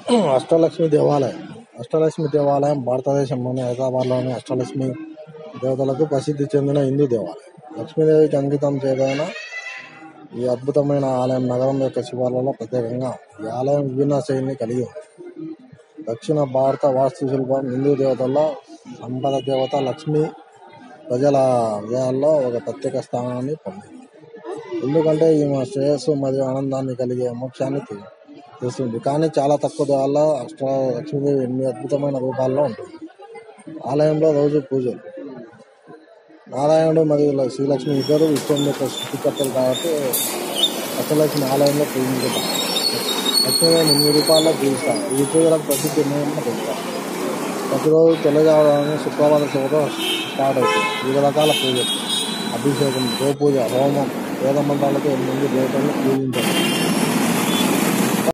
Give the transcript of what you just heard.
అష్టలక్ష్మి దేవాలయం అష్టలక్ష్మి దేవాలయం భారతదేశంలోని హైదరాబాద్లోని అష్టలక్ష్మి దేవతలకు ప్రసిద్ధి చెందిన హిందూ దేవాలయం లక్ష్మీదేవికి అంకితం చేయదైన ఈ అద్భుతమైన ఆలయం నగరం యొక్క శివార్లలో ప్రత్యేకంగా ఈ ఆలయం విభిన్న శైలిని కలిగి ఉంది దక్షిణ భారత వాస్తుశిల్పం హిందూ దేవతల్లో సంపద దేవత లక్ష్మి ప్రజల హృదయాల్లో ఒక ప్రత్యేక స్థానాన్ని పొందింది ఎందుకంటే ఈమె శ్రేయస్సు మరియు ఆనందాన్ని కలిగే మోక్షాన్ని తె- తెస్తుంది కానీ చాలా తక్కువ దేవాల్లో అష్ట లక్ష్మీదేవి ఎనిమిది అద్భుతమైన రూపాల్లో ఉంటుంది ఆలయంలో రోజు పూజలు నారాయణుడు మరియు ల- శ్రీలక్ష్మి ఇద్దరు విశ్వం యొక్క సృష్టికర్తలు కాబట్టి అష్టలక్ష్మి ఆలయంలో పూజించుతారు లక్ష్మీదేవి ఎనిమిది రూపాయల్లో పూజిస్తారు ఈ పూజలకు ప్రసిద్ధి ఉన్నాయని చెప్తారు ప్రతిరోజు తెల్లజామున శుక్రవారం సేవతో స్టార్ట్ అవుతుంది వివిధ రకాల పూజలు అభిషేకం గోపూజ హోమం వేద మంత్రాలతో ఎనిమిది దేవతలను పూజించారు